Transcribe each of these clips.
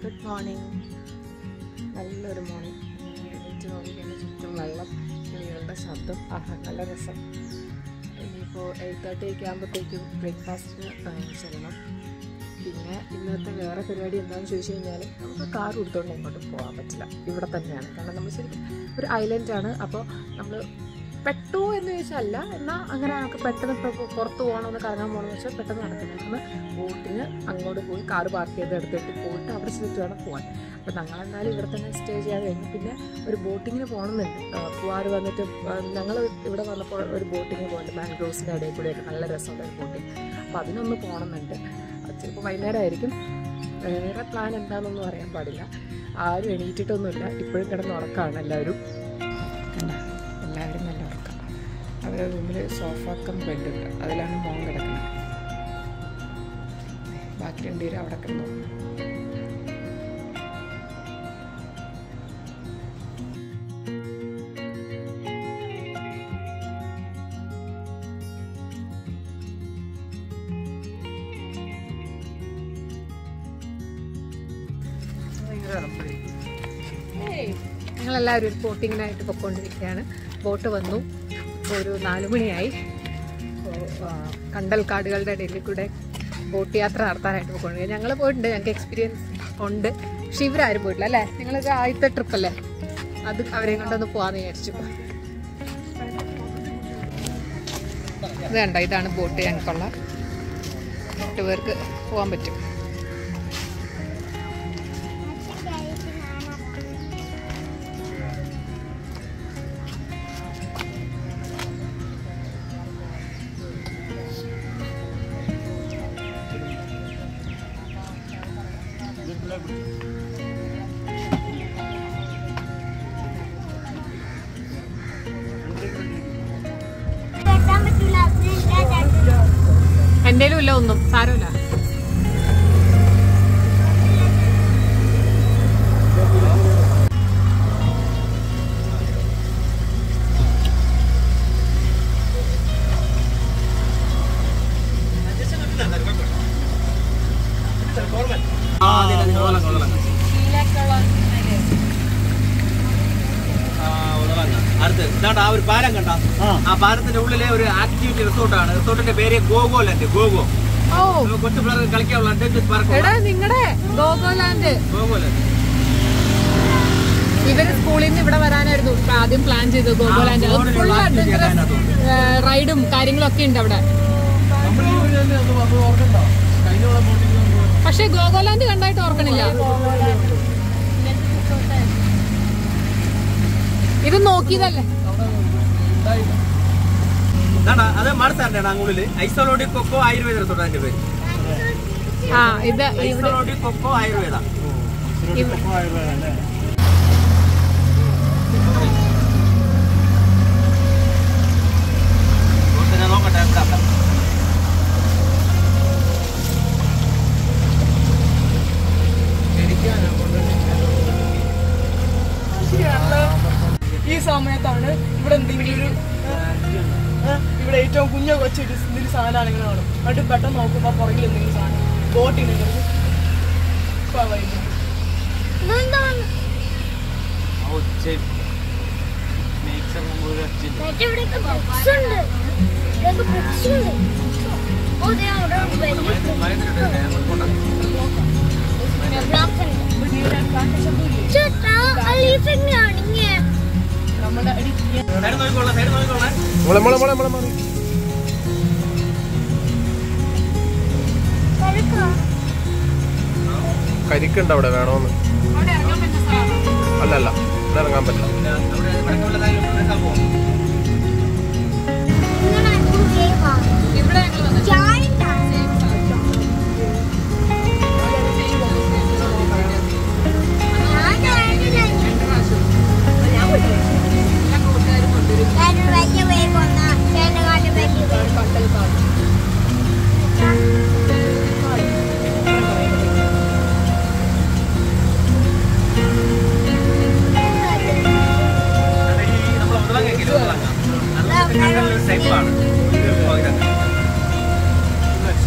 Good morning നല്ലൊരു morning എണീറ്റ് നോക്കിക്കഴിഞ്ഞാൽ ചുറ്റും വെള്ളം കിളികളുടെ ശബ്ദം ആഹാ നല്ല രസം ഇനിയിപ്പോൾ എയ്റ്റ് തേർട്ടി ഒക്കെ ആകുമ്പോഴത്തേക്കും ബ്രേക്ക്ഫാസ്റ്റിന് ചെല്ലണം പിന്നെ ഇന്നത്തെ വേറെ പരിപാടി എന്താണെന്ന് ചോദിച്ചു കഴിഞ്ഞാൽ നമുക്ക് കാർ എടുത്തുകൊണ്ട് എങ്ങോട്ടും പോകാൻ പറ്റില്ല ഇവിടെ തന്നെയാണ് കാരണം നമ്മൾ ശരിക്കും ഒരു ഐലൻഡാണ് അപ്പോൾ നമ്മൾ പെട്ടു എന്ന് ചോദിച്ചാൽ എന്നാൽ അങ്ങനെ നമുക്ക് പെട്ടെന്ന് ഇപ്പോൾ പുറത്ത് പോകണമെന്ന് കറങ്ങാൻ പോകണമെന്ന് വെച്ചാൽ പെട്ടെന്ന് നടക്കില്ല നമ്മൾ ബോട്ടിന് അങ്ങോട്ട് പോയി കാറ് പാർക്ക് ചെയ്ത് എടുത്തിട്ട് പോയിട്ട് അവിടെ ചെന്നിട്ട് വേണം പോകാൻ അപ്പോൾ ഞങ്ങളെന്നാലും ഇവിടെ തന്നെ സ്റ്റേ ചെയ്യാൻ കഴിഞ്ഞു പിന്നെ ഒരു ബോട്ടിങ്ങിന് പോകണമെന്നുണ്ട് പൂവാറ് വന്നിട്ട് ഞങ്ങൾ ഇവിടെ വന്നപ്പോൾ ഒരു ബോട്ടിങ്ങിന് പോകുന്നുണ്ട് മാംഗ്രോവ്സിൻ്റെ ഇടയിൽ കൂടെയൊക്കെ നല്ല രസമുള്ള ഒരു ബോട്ടിങ് അപ്പോൾ അതിനൊന്ന് പോകണമെന്നുണ്ട് അത് ചിലപ്പോൾ വൈകുന്നേരമായിരിക്കും വേറെ പ്ലാൻ എന്താണെന്നൊന്നും അറിയാൻ പാടില്ല ആരും എണീറ്റിട്ടൊന്നുമില്ല ഇപ്പോഴും കിടന്ന് ഉറക്കമാണ് എല്ലാവരും കണ്ട എല്ലാവരും നല്ല ഉറക്കം അവരുടെ റൂമിൽ സോഫ കം ബെഡുണ്ട് അതിലാണ് മോൻ കിടക്കുന്നത് ബാക്കി രണ്ടുപേരും അവിടെ കിടന്നു ഞങ്ങളെല്ലാവരും ഒരു ബോട്ടിങ്ങിനായിട്ട് പൊയ്ക്കൊണ്ടിരിക്കുകയാണ് ബോട്ട് വന്നു ഇപ്പോൾ ഒരു നാല് മണിയായി അപ്പോൾ കണ്ടൽ കാടുകളുടെ ഇടയിൽ കൂടെ ബോട്ട് യാത്ര നടത്താനായിട്ട് പോയിക്കൊണ്ടിരിക്കുക ഞങ്ങൾ പോയിട്ടുണ്ട് ഞങ്ങൾക്ക് എക്സ്പീരിയൻസ് ഉണ്ട് പക്ഷെ ഇവരാരും പോയിട്ടില്ല അല്ലേ നിങ്ങളൊരു ആദ്യത്തെ ട്രിപ്പല്ലേ അത് അവരെയും കൊണ്ടൊന്ന് പോകാമെന്ന് വിചാരിച്ചു ഇത് കണ്ടോ ഇതാണ് ബോട്ട് ഞങ്ങൾക്കുള്ള എട്ട് പേർക്ക് പോകാൻ പറ്റും എൻ്റെ ഇല്ല ഒന്നും സാരമില്ല അടുത്ത് ഇതാണ്ട് ആ ഒരു പാലം കണ്ട ആ പാലത്തിന്റെ ഉള്ളിലെ ഒരു ആക്ടിവിറ്റി റിസോർട്ടാണ് റിസോർട്ടിന്റെ പേര് ഗോഗോ ലാൻഡ് ഗോഗോ ഓ കൊച്ചു പിള്ളേർക്ക് കളിക്കാനുള്ള അഡ്വഞ്ചർ പാർക്ക് എടാ നിങ്ങളുടെ ഗോഗോലാൻഡ് ഗോഗോ ലാൻഡ് ഇവര് സ്കൂളിൽ നിന്ന് ഇവിടെ വരാനായിരുന്നു ഇപ്പൊ ആദ്യം പ്ലാൻ ചെയ്തത് ഗോഗോലാൻഡ് ആ, ഫുൾ ഗോഗോലാൻഡ് അഡ്വഞ്ചറസ് അതിനകത്തുണ്ട്. റൈഡും കാര്യങ്ങളൊക്കെ ഉണ്ട് അവിടെ പക്ഷെ ഗോഗോലാൻഡ് കണ്ടായിട്ട് ഓർക്കണില്ല ഇത് നോക്കിയതല്ലേ ഇതാണ്ടാ അത് മാർസാറിന്റെ അങ്ങുള്ളില് ഐസോലോഡി കൊക്കോ ആയുർവേദ റിസോർട്ട് അതിന്റെ പേര് ആ ഇത് ഇവിടെ ഐസോലോഡി കൊക്കോ ആയുർവേദ ഇവ- ഞാൻ നോക്കട്ടെ എന്താ ഈ സമയത്താണ് ഇവിടെ എന്തെങ്കിലും ഒരു ഏ, ഇവിടെ ഏറ്റവും കുഞ്ഞ കൊച്ചിട്ട് എന്തെങ്കിലും സാധനമാണ് ഇങ്ങനെ കാണും എന്നിട്ട് പെട്ടെന്ന് നോക്കുമ്പോൾ പുറകിൽ എന്തെങ്കിലും സാധനം ബോട്ടിന് ഇവിടെയൊക്കെ ബുക്സ് ഉണ്ട് ഇവിടെയൊക്കെ ബുക്സ് ഉണ്ട് ഓ ദേ അവിടെ വലിയ ചേട്ടാ ആ ലീഫ് എങ്ങനെയാണ് ഇങ്ങനെ നമ്മുടെ അടി സൈഡ് നോക്കിക്കോളാം സൈഡ് നോക്കിക്കോളാം മോളെ മോളെ മോളെ മോളെ മോളെ പഴുക്കാ കരിക്കുണ്ട് അവിടെ വേണോന്ന് അല്ല അല്ല ഇവിടെ ഇറങ്ങാൻ പറ്റില്ല അവിടെ വടക്കുള്ളതായാലും എടുക്കാൻ പോകും ഇങ്ങനെ ഒരു ഗെയിമാ ഇവിടെ ഞങ്ങൾ വന്നത് ജായിന്റ് ഞാൻ ജായിന്റ് ഞാനൊരു വലിയ വേവ് വന്ന ചേട്ടനെക്കാട്ടും വലിയ വേവ് ഈ നമ്മളെ ഉരുളൻ കേക്കില്ലേ ഉരുളൻ അത് കണ്ടൊരു ടൈപ്പാണ്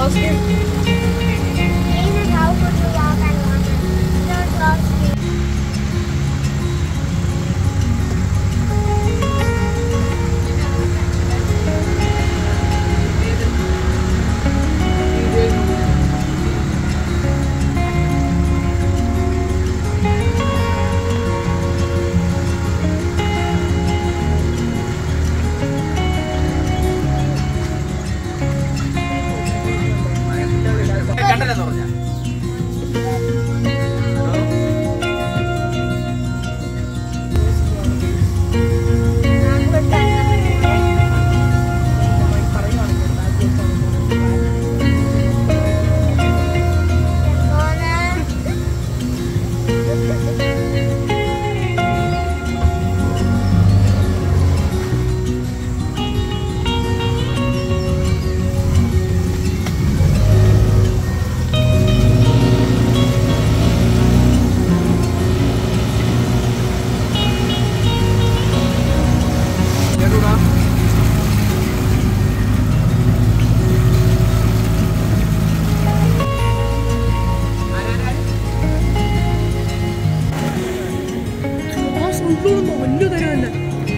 close This is how good we walk and water. Don't lost me. കണ്ടല്ലെന്ന് പറഞ്ഞ ആ സുഖം വലിയ തരം തന്നെ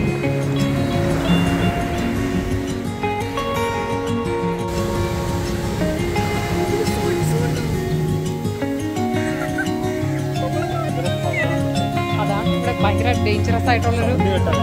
അതാണ് ഇവിടെ ഭയങ്കര ഡേഞ്ചറസ് ആയിട്ടുള്ളൊരു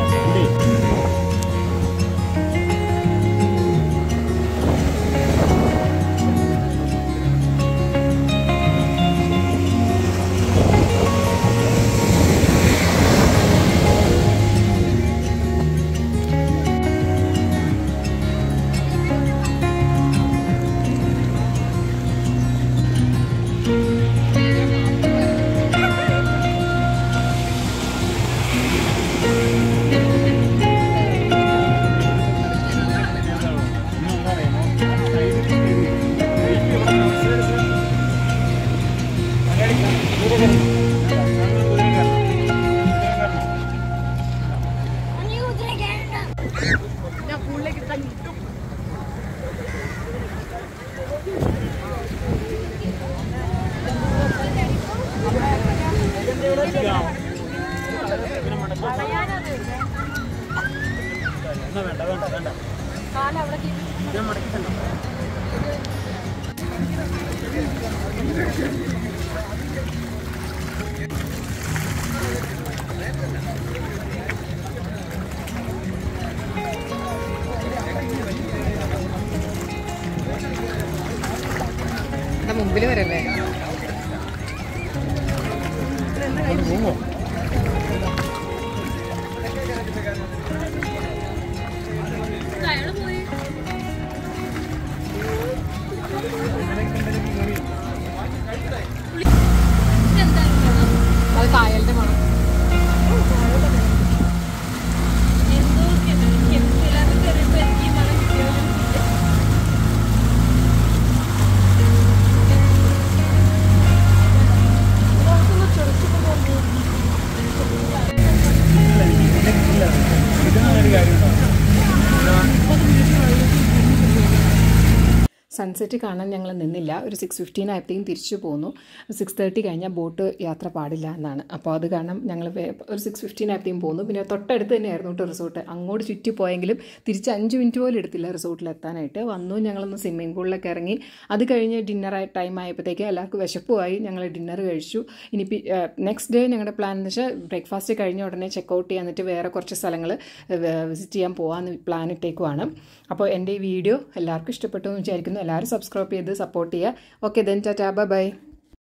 ഇവിടെ മുമ്പിൽ വരല്ലേ അത് കായലിന്റെ മണം സൺസെറ്റ് കാണാൻ ഞങ്ങൾ നിന്നില്ല ഒരു സിക്സ് ഫിഫ്റ്റീൻ ആയപ്പോഴത്തേക്കും തിരിച്ചു പോന്നു സിക്സ് തേർട്ടി കഴിഞ്ഞാൽ ബോട്ട് യാത്ര പാടില്ല എന്നാണ് അപ്പോൾ അത് കാരണം ഞങ്ങൾ ഒരു സിക്സ് ഫിഫ്റ്റീൻ ആയപ്പോഴത്തേക്കും പോന്നു പിന്നെ തൊട്ടടുത്ത് തന്നെയായിരുന്നു കേട്ടോ റിസോർട്ട് അങ്ങോട്ട് ചുറ്റി പോയെങ്കിലും തിരിച്ച് അഞ്ച് മിനിറ്റ് പോലും എടുത്തില്ല റിസോർട്ടിൽ എത്താനായിട്ട് വന്നു ഞങ്ങളൊന്ന് സ്വിമ്മിംഗ് പൂളിലൊക്കെ ഇറങ്ങി അത് കഴിഞ്ഞ് ഡിന്നർ ടൈം ആയപ്പോഴത്തേക്ക് എല്ലാവർക്കും വിശപ്പുമായി ഞങ്ങൾ ഡിന്നർ കഴിച്ചു ഇനി നെക്സ്റ്റ് ഡേ ഞങ്ങളുടെ പ്ലാൻ എന്ന് വെച്ചാൽ ബ്രേക്ക്ഫാസ്റ്റ് കഴിഞ്ഞ ഉടനെ ചെക്കൗട്ട് ചെയ്യാൻ എന്നിട്ട് വേറെ കുറച്ച് സ്ഥലങ്ങൾ വിസിറ്റ് ചെയ്യാൻ പോകാമെന്ന് പ്ലാൻ ഇട്ടേക്കുവാണ് അപ്പോൾ എൻ്റെ ഈ വീഡിയോ എല്ലാവർക്കും ഇഷ്ടപ്പെട്ടു എന്ന് വിചാരിക്കുന്നു എല്ലാവരും സബ്സ്ക്രൈബ് ചെയ്ത് സപ്പോർട്ട് ചെയ്യുക ഓക്കെ ദെൻ ടാറ്റാ ബൈ